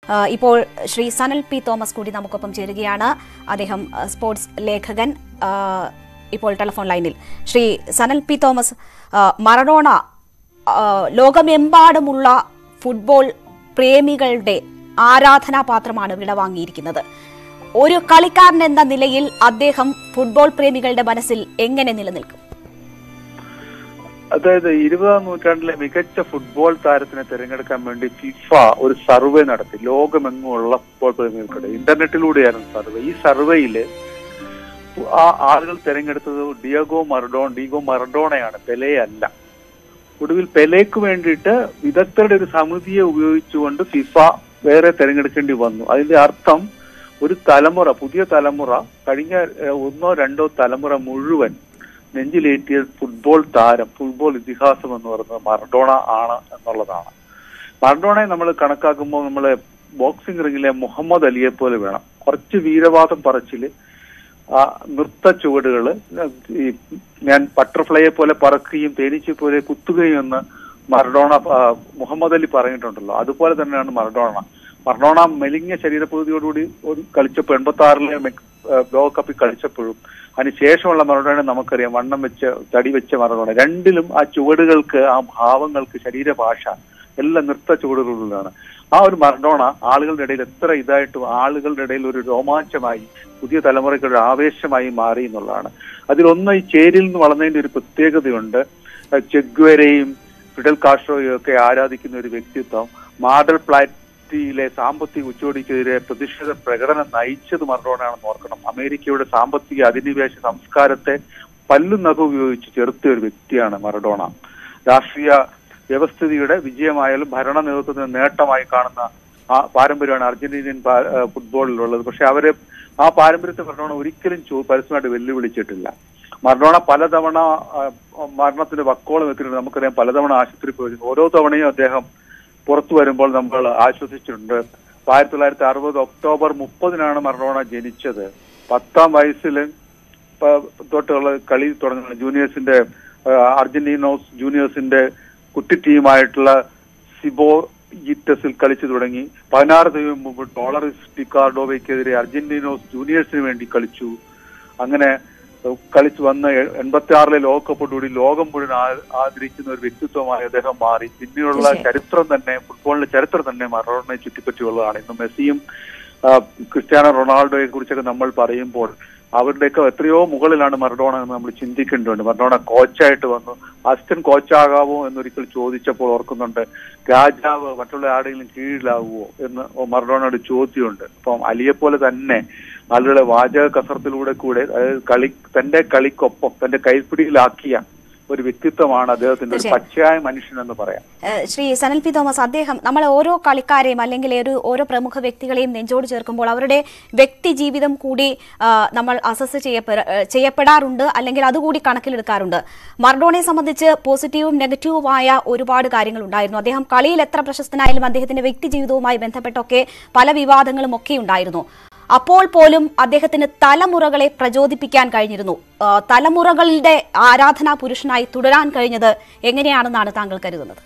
ആ, ഇപ്പോൾ Shri Sanal P Thomas കൂടി നമുക്കൊപ്പം ചേരുകയാണ് അദ്ദേഹം ആ, സ്പോർട്സ് ലേഖകൻ ആ, ഇപ്പോൾ ടെലിഫോൺ ലൈനിൽ ശ്രീ സനൽ പി തോമസ് ആ, മറഡോണ ആ, ലോകമെമ്പാടുമുള്ള ഫുട്ബോൾ പ്രേമികളുടെ ആരാധനാപാത്രമാണ് വിടവാങ്ങിയിരിക്കുന്നത് ഒരു കളിക്കാരൻ എന്ന നിലയിൽ അദ്ദേഹം ഫുട്ബോൾ പ്രേമികളുടെ മനസ്സിൽ എങ്ങനെ നിലനിൽക്കും അതായത് ഇരുപതാം നൂറ്റാണ്ടിലെ മികച്ച ഫുട്ബോൾ താരത്തിനെ തിരഞ്ഞെടുക്കാൻ വേണ്ടി ഫിഫ ഒരു സർവേ നടത്തി ലോകമെങ്ങുമുള്ള ഫുട്ബോൾ പ്രേമികൾക്കിടെ ഇന്റർനെറ്റിലൂടെയായിരുന്നു സർവേ ഈ സർവേയില് ആ ആളുകൾ തിരഞ്ഞെടുത്തത് ഡിയോഗോ മറഡോൺ ഡിഗോ മറഡോണയാണ് പെലെ അല്ല ഒടുവിൽ പെലേക്ക് വേണ്ടിയിട്ട് വിദഗ്ധരുടെ ഒരു സമിതിയെ ഉപയോഗിച്ചുകൊണ്ട് ഫിഫ വേറെ തിരഞ്ഞെടുക്കേണ്ടി വന്നു അതിന്റെ അർത്ഥം ഒരു തലമുറ പുതിയ തലമുറ കഴിഞ്ഞ ഏഹ്, ഒന്നോ രണ്ടോ തലമുറ മുഴുവൻ നെഞ്ചിലേറ്റിയ ഫുട്ബോൾ താരം ഫുട്ബോൾ ഇതിഹാസം എന്ന് പറയുന്നത് മറഡോണ ആണ് എന്നുള്ളതാണ് മറഡോണയെ നമ്മൾ കണക്കാക്കുമ്പോൾ നമ്മൾ ബോക്സിംഗ് റിംഗിലെ മുഹമ്മദ് അലിയെ പോലെ വേണം കുറച്ച് വീരവാദം പറച്ചില് ആ നൃത്ത ചുവടുകള് ഈ ഞാൻ ബട്ടർഫ്ലൈയെ പോലെ പറക്കുകയും തേനീച്ചയെ പോലെ കുത്തുകയും എന്ന് മറഡോണ ആ, മുഹമ്മദ് അലി പറഞ്ഞിട്ടുണ്ടല്ലോ അതുപോലെ തന്നെയാണ് മറഡോണ മറഡോണ മെലിഞ്ഞ ശരീരപ്രകൃതിയോടുകൂടി ഒരു കളിച്ചപ്പോൾ എൺപത്തി ആറിലെ ലോകകപ്പിൽ കളിച്ചപ്പോഴും അതിനുശേഷമുള്ള മറഡോണ നമുക്കറിയാം വണ്ണം വെച്ച് തടി വെച്ച മറഡോണ രണ്ടിലും ആ ചുവടുകൾക്ക് ആ ഭാവങ്ങൾക്ക് ശരീരഭാഷ എല്ലാം നൃത്ത ചുവടുകളിലാണ് ആ ഒരു മറഡോണ ആളുകളുടെ ഇടയിൽ എത്ര ഇതായിട്ട് ആളുകളുടെ ഇടയിൽ ഒരു രോമാഞ്ചമായി പുതിയ തലമുറയ്ക്ക് ഒരു ആവേശമായി മാറി എന്നുള്ളതാണ് അതിലൊന്ന് ഈ ചേരിയിൽ നിന്ന് വളർന്നതിന്റെ ഒരു പ്രത്യേകതയുണ്ട് ചെഗ്വരെയും ഫിഡൽ കാസ്ട്രോയും ഒക്കെ ആരാധിക്കുന്ന ഒരു വ്യക്തിത്വം മാഡൽ പ്ലാറ്റിയിലെ സാമ്പത്തിക ഉച്ചോടിക്കെതിരെ പ്രതിഷേധ പ്രകടനം നയിച്ചത് മറഡോണാണെന്ന് ഓർക്കണം അമേരിക്കയുടെ സാമ്പത്തിക അധിനിവേശ സംസ്കാരത്തെ പല്ലും നഖം ഉപയോഗിച്ച് ചെറുത്തിയ ഒരു വ്യക്തിയാണ് മറഡോണ രാഷ്ട്രീയ വ്യവസ്ഥിതിയുടെ വിജയമായാലും ഭരണ നേതൃത്വത്തിന് നേട്ടമായി കാണുന്ന ആ പാരമ്പര്യമാണ് അർജന്റീനിയൻ പാ- ആ, ഫുട്ബോളിലുള്ളത് പക്ഷെ അവരെ ആ പാരമ്പര്യത്തെ മറഡോണ ഒരിക്കലും ചോ- പരസ്യമായിട്ട് വെല്ലുവിളിച്ചിട്ടില്ല മറഡോണ പലതവണ ആ, മരണത്തിന്റെ വക്കോളം എത്തിയിട്ടുണ്ട് നമുക്കറിയാം പലതവണ ആശുപത്രി പോയിരുന്നു ഓരോ തവണയും അദ്ദേഹം പുറത്തു വരുമ്പോൾ നമ്മൾ ആശ്വസിച്ചിട്ടുണ്ട് ആയിരത്തി തൊള്ളായിരത്തി അറുപത് ഒക്ടോബർ മുപ്പതിനാണ് മറഡോണ ജനിച്ചത് പത്താം വയസ്സിൽ പ- തൊട്ടുള്ള കളി തുടങ്ങുന്നത് ജൂനിയേഴ്സിന്റെ ആ, അർജന്റീനോസ് ജൂനിയേഴ്സിന്റെ കുട്ടി ടീമായിട്ടുള്ള സിബോ ജിറ്റസിൽ കളിച്ചു തുടങ്ങി പതിനാറ് ദിവസം മുമ്പ് ഡോളറിസ് ഡിക്കാർഡോവയ്ക്കെതിരെ അർജന്റീനോസ് ജൂനിയേഴ്സിന് വേണ്ടി കളിച്ചു അങ്ങനെ ഏഹ്, കളിച്ചു വന്ന് എൺപത്തി ആറിലെ ലോകകപ്പോടുകൂടി ലോകം മുഴുവൻ ആ- ആദരിക്കുന്ന ഒരു വ്യക്തിത്വമായി അദ്ദേഹം മാറി പിന്നീടുള്ള തീർച്ചയായും. ചരിത്രം തന്നെ ഫുട്ബോളിന്റെ ചരിത്രം തന്നെ മറോണിനെ ചുറ്റിപ്പറ്റിയുള്ളതാണ് ഇന്ന് മെസ്സിയും ആ, ക്രിസ്ത്യാനോ റൊണാൾഡോയെ കുറിച്ചൊക്കെ നമ്മൾ പറയുമ്പോൾ അവരുടെയൊക്കെ എത്രയോ മുകളിലാണ് മറഡോണ എന്ന് നമ്മൾ ചിന്തിക്കേണ്ടതുണ്ട് മറഡോണ കോച്ചായിട്ട് വന്നു അസിസ്റ്റന്റ് കോച്ചാകാവോ എന്നൊരിക്കൽ ചോദിച്ചപ്പോൾ ഓർക്കുന്നുണ്ട് രാജാവ് മറ്റുള്ള ആരുടെങ്കിലും കീഴിലാവുമോ എന്ന് മറഡോണയുടെ ചോദ്യമുണ്ട് അപ്പം അലിയെ പോലെ തന്നെ ആളുകളെ വാചക കസർത്തിലൂടെ കൂടെ അതായത് കളി തന്റെ കളിക്കൊപ്പം തന്റെ കൈപ്പിടിയിലാക്കിയ ഒരു വ്യക്തിത്വമാണ് അദ്ദേഹത്തിന്റെ ഒരു തീർച്ചയായും. പച്ചയായ മനുഷ്യൻ എന്ന് പറയാം ഏഹ് ശ്രീ സനൽ പി തോമസ് അദ്ദേഹം നമ്മൾ ഓരോ കളിക്കാരെയും അല്ലെങ്കിൽ ഒരു ഓരോ പ്രമുഖ വ്യക്തികളെയും നെഞ്ചോട് ചേർക്കുമ്പോൾ അവരുടെ വ്യക്തി ജീവിതം കൂടി ആ, നമ്മൾ അസസ് ചെയ്യപ്പെട ഏഹ് ചെയ്യപ്പെടാറുണ്ട് അല്ലെങ്കിൽ അതുകൂടി കണക്കിലെടുക്കാറുണ്ട് മർഡോണയെ സംബന്ധിച്ച് പോസിറ്റീവും നെഗറ്റീവുമായ ഒരുപാട് കാര്യങ്ങൾ ഉണ്ടായിരുന്നു അദ്ദേഹം കളിയിൽ എത്ര പ്രശസ്തനായാലും അദ്ദേഹത്തിന്റെ വ്യക്തി ജീവിതവുമായി ബന്ധപ്പെട്ടൊക്കെ പല വിവാദങ്ങളും ഒക്കെ ഉണ്ടായിരുന്നു അപ്പോൾ പോലും അദ്ദേഹത്തിന് തലമുറകളെ പ്രചോദിപ്പിക്കാൻ കഴിഞ്ഞിരുന്നു ആ, തലമുറകളുടെ ആരാധനാ പുരുഷനായി തുടരാൻ കഴിഞ്ഞത് എങ്ങനെയാണെന്നാണ് താങ്കൾ കരുതുന്നത്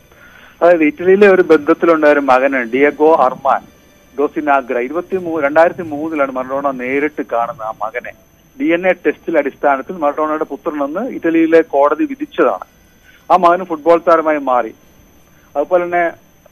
അതായത് ഇറ്റലിയിലെ ഒരു ബന്ധത്തിലുണ്ടായ ഒരു മകന് ഡിയഗോ അർമാൻ ഡോസിനാഗ്ര ഇരുപത്തി മൂ രണ്ടായിരത്തി മൂന്നിലാണ് മറഡോണ നേരിട്ട് കാണുന്ന ആ മകനെ ഡി എൻ എ ടെസ്റ്റിൽ അടിസ്ഥാനത്തിൽ മറഡോണയുടെ പുത്രനെന്ന് ഇറ്റലിയിലെ കോടതി വിധിച്ചതാണ് ആ മകന് ഫുട്ബോൾ താരമായി മാറി അതുപോലെ തന്നെ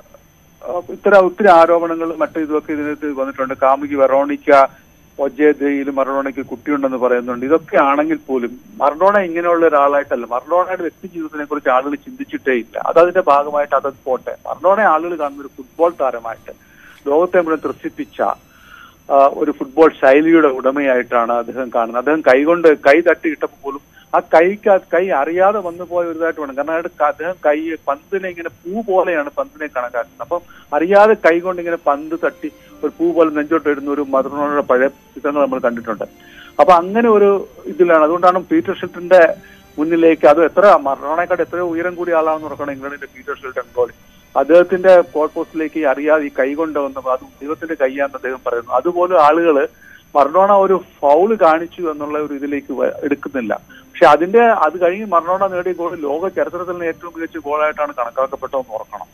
ആ, ഇത്തരം ഒത്തിരി ആരോപണങ്ങൾ മറ്റു ഇതൊക്കെ ഇതിനകത്ത് വന്നിട്ടുണ്ട് കാമുകി വെറോണിക്ക ഒജേദയിൽ മറഡോണയ്ക്ക് കുട്ടിയുണ്ടെന്ന് പറയുന്നുണ്ട് ഇതൊക്കെ ആണെങ്കിൽ പോലും മറഡോണ ഇങ്ങനെയുള്ള ഒരാളായിട്ടല്ല മറഡോണയുടെ വ്യക്തി ജീവിതത്തിനെ കുറിച്ച് ആളുകൾ ചിന്തിച്ചിട്ടേ ഇല്ല അത് അതിന്റെ ഭാഗമായിട്ട് അത് പോട്ടെ മറഡോണെ ആളുകൾ കാണുന്ന ഒരു ഫുട്ബോൾ താരമായിട്ട് ലോകത്തെ മുഴുവൻ ത്രസിപ്പിച്ച ആ, ഒരു ഫുട്ബോൾ ശൈലിയുടെ ഉടമയായിട്ടാണ് അദ്ദേഹം കാണുന്നത് അദ്ദേഹം കൈകൊണ്ട് കൈ തട്ടി ഇട്ടപ്പോൾ പോലും ആ കൈക്ക് ആ കൈ അറിയാതെ വന്നു പോയ ഒരു ഇതായിട്ട് വേണം കാരണം അയാളുടെ ക- അദ്ദേഹം കൈ പന്തിനെ ഇങ്ങനെ പൂ പോലെയാണ് പന്തിനെ കണക്കാക്കുന്നത് അപ്പം അറിയാതെ കൈ കൊണ്ട് ഇങ്ങനെ പന്ത് തട്ടി ഒരു പൂ പോലെ നെഞ്ചോട്ട് ഇടുന്ന ഒരു മദറിനോടെ പഴയ ചിത്രങ്ങൾ നമ്മൾ കണ്ടിട്ടുണ്ട് അപ്പൊ അങ്ങനെ ഒരു ഇതിലാണ് അതുകൊണ്ടാണ് പീറ്റർ ഷിൽട്ടന്റെ മുന്നിലേക്ക് അത് എത്ര മറോണേക്കാട് എത്രയോ ഉയരം കൂടിയ ആളാണെന്ന് ഉറക്കണം ഇംഗ്ലണ്ടിന്റെ പീറ്റർ ഷിൽട്ടൺ ഗോളി അദ്ദേഹത്തിന്റെ കോൾ പോസ്റ്റിലേക്ക് അറിയാതെ ഈ കൈ കൊണ്ട് വന്നപ്പോൾ അത് ദൈവത്തിന്റെ കൈയാന്ന് അദ്ദേഹം പറയുന്നു അതുപോലെ ആളുകള് മർഡോണ ഒരു ഫൗള് കാണിച്ചു എന്നുള്ള ഒരു ഇതിലേക്ക് വ- എടുക്കുന്നില്ല പക്ഷെ അതിന്റെ അത് കഴിഞ്ഞ് മർഡോണ നേടിയ ഗോൾ ലോക ചരിത്രത്തിൽ തന്നെ ഏറ്റവും മികച്ച ഗോളായിട്ടാണ് കണക്കാക്കപ്പെട്ടതെന്ന് ഓർക്കണം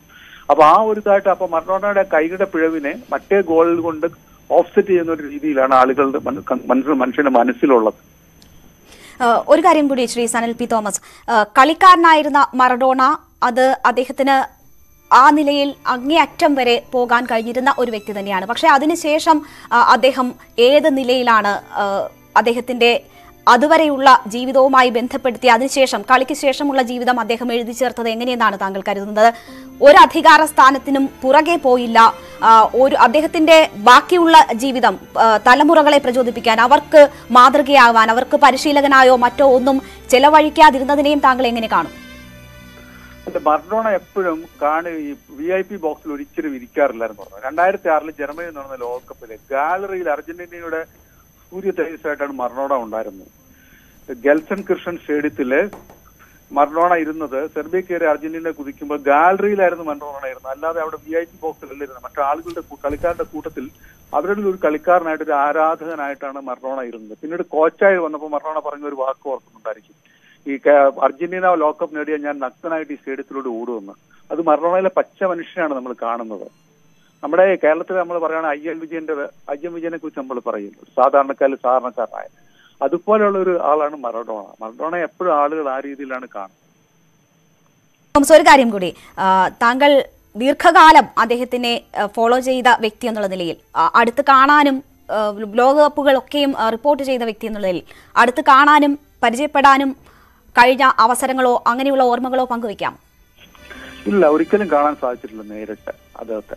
അപ്പൊ ആ ഒരു ഇതായിട്ട് അപ്പൊ മറഡോണയുടെ കൈയുടെ പിഴവിനെ മറ്റേ ഗോളിൽ കൊണ്ട് ഓഫ്സെറ്റ് ചെയ്യുന്ന ഒരു രീതിയിലാണ് ആളുകളുടെ മന- മനസ്സിൽ മനുഷ്യന്റെ മനസ്സിലുള്ളത് ഏഹ് ഒരു കാര്യം കൂടി ശ്രീ സനൽ പി തോമസ് ഏഹ് കളിക്കാരനായിരുന്ന മറഡോണ അത് അദ്ദേഹത്തിന് ആ നിലയിൽ അങ്ങേയറ്റം വരെ പോകാൻ കഴിഞ്ഞിരുന്ന ഒരു വ്യക്തി തന്നെയാണ് പക്ഷേ അതിനുശേഷം ആ, അദ്ദേഹം ഏത് നിലയിലാണ് ഏഹ് അദ്ദേഹത്തിന്റെ അതുവരെയുള്ള ജീവിതവുമായി ബന്ധപ്പെടുത്തി അതിനുശേഷം കളിക്ക് ശേഷമുള്ള ജീവിതം അദ്ദേഹം എഴുതി ചേർത്തത് എങ്ങനെയെന്നാണ് താങ്കൾ കരുതുന്നത് ഒരു അധികാര സ്ഥാനത്തിനും പുറകെ പോയില്ല ആ, ഒരു അദ്ദേഹത്തിന്റെ ബാക്കിയുള്ള ജീവിതം ആ, തലമുറകളെ പ്രചോദിപ്പിക്കാൻ അവർക്ക് മാതൃകയാവാൻ അവർക്ക് പരിശീലകനായോ മറ്റോ ഒന്നും ചെലവഴിക്കാതിരുന്നതിനെയും താങ്കൾ എങ്ങനെ കാണും അല്ല മർഡോണ എപ്പോഴും കാണു ഈ വി ഐ പി ബോക്സിൽ ഒരിക്കലും ഇരിക്കാറില്ലായിരുന്നു പറഞ്ഞു രണ്ടായിരത്തി ആറിൽ ജർമ്മനിയിൽ നടന്ന ലോകകപ്പില് ഗാലറിയിൽ അർജന്റീനയുടെ സൂര്യ തേജസ്സായിട്ടാണ് മർഡോണ ഉണ്ടായിരുന്നത് ഗെൽസൺ കൃഷ്ണൻ സ്റ്റേഡിയത്തില് മർഡോണ ഇരുന്നത് സെർബിയ കയറി അർജന്റീന കുതിക്കുമ്പോൾ ഗാലറിയിലായിരുന്നു മർഡോണ ഇരുന്നത് അല്ലാതെ അവിടെ വി ഐ പി ബോക്സിലല്ലായിരുന്നു മറ്റു ആളുകളുടെ കൂ- കളിക്കാരുടെ കൂട്ടത്തിൽ അവരുടെ ഒരു കളിക്കാരനായിട്ട് ഒരു ആരാധകനായിട്ടാണ് മർഡോണ ഇരുന്നത് പിന്നീട് കോച്ചായി വന്നപ്പോൾ മർഡോണ പറഞ്ഞ ഒരു വാക്ക് ഓർക്കുന്നുണ്ടായിരിക്കും ഈ ക- അർജന്റീന ലോകകപ്പ് നേടിയ ഞാൻ നഗ്നനായിട്ട് ഈ സ്റ്റേഡിയത്തിലൂടെ ഓടുമെന്ന് അത് മറഡോണയിലെ പച്ച മനുഷ്യനാണ് നമ്മൾ കാണുന്നത് നമ്മുടെ കേരളത്തിൽ നമ്മൾ പറയുകയാണ് അയ്യൻ വിജയന്റെ അയ്യൻ വിജയനെ കുറിച്ച് നമ്മൾ പറയുന്നു ഒരു സാധാരണക്കാരിൽ സാധാരണക്കാരനായ അതുപോലെയുള്ള ഒരു ആളാണ് മറഡോണ മറഡോണ എപ്പോഴും ആളുകൾ ആ രീതിയിലാണ് കാണുന്നത് തോമസ് ഒരു കാര്യം കൂടി ആ, താങ്കൾ ദീർഘകാലം അദ്ദേഹത്തിനെ ആ, ഫോളോ ചെയ്ത വ്യക്തി എന്നുള്ള നിലയിൽ ആ, അടുത്ത് കാണാനും ആ, ലോകകപ്പുകളൊക്കെയും ആ, റിപ്പോർട്ട് ചെയ്ത വ്യക്തി എന്നുള്ള നിലയിൽ അടുത്ത് കാണാനും പരിചയപ്പെടാനും കഴിഞ്ഞ അവസരങ്ങളോ അങ്ങനെയുള്ള ഓർമ്മകളോ പങ്കുവെക്കാം ഇല്ല ഒരിക്കലും കാണാൻ സാധിച്ചിട്ടില്ല നേരിട്ട് അദ്ദേഹത്തെ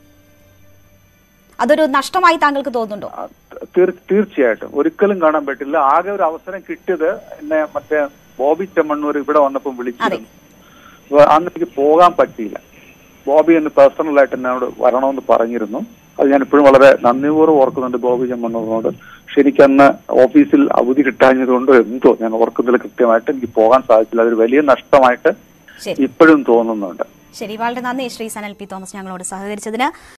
അതൊരു നഷ്ടമായി താങ്കൾക്ക് തോന്നുന്നുണ്ടോ ആ, തീർ- തീർച്ചയായിട്ടും ഒരിക്കലും കാണാൻ പറ്റില്ല ആകെ ഒരു അവസരം കിട്ടിയത് എന്നെ മറ്റേ ബോബി ചെമ്മണ്ണൂർ ഇവിടെ വന്നപ്പോൾ വിളിച്ചിരുന്നു അപ്പൊ അന്ന് എനിക്ക് പോകാൻ പറ്റിയില്ല ബോബി എന്ന് പേഴ്സണലായിട്ട് എന്നോട് വരണമെന്ന് പറഞ്ഞിരുന്നു അത് ഞാൻ ഇപ്പോഴും വളരെ നന്ദിപൂർവ്വം ഓർക്കുന്നുണ്ട് ബോബി ചെമ്മണ്ണൂറിനോട് പക്ഷെ എനിക്കന്ന് ഓഫീസിൽ അവധി കിട്ടാഞ്ഞതുകൊണ്ടോ എന്തോ ഞാൻ ഓർക്കുന്നില്ല കൃത്യമായിട്ട് എനിക്ക് പോകാൻ സാധിച്ചില്ല അതൊരു വലിയ നഷ്ടമായിട്ട് ശരി ഇപ്പോഴും തോന്നുന്നുണ്ട് ശരി വളരെ നന്ദി ശ്രീ സനൽ പി തോമസ് ഞങ്ങളോട് സഹകരിച്ചതിന്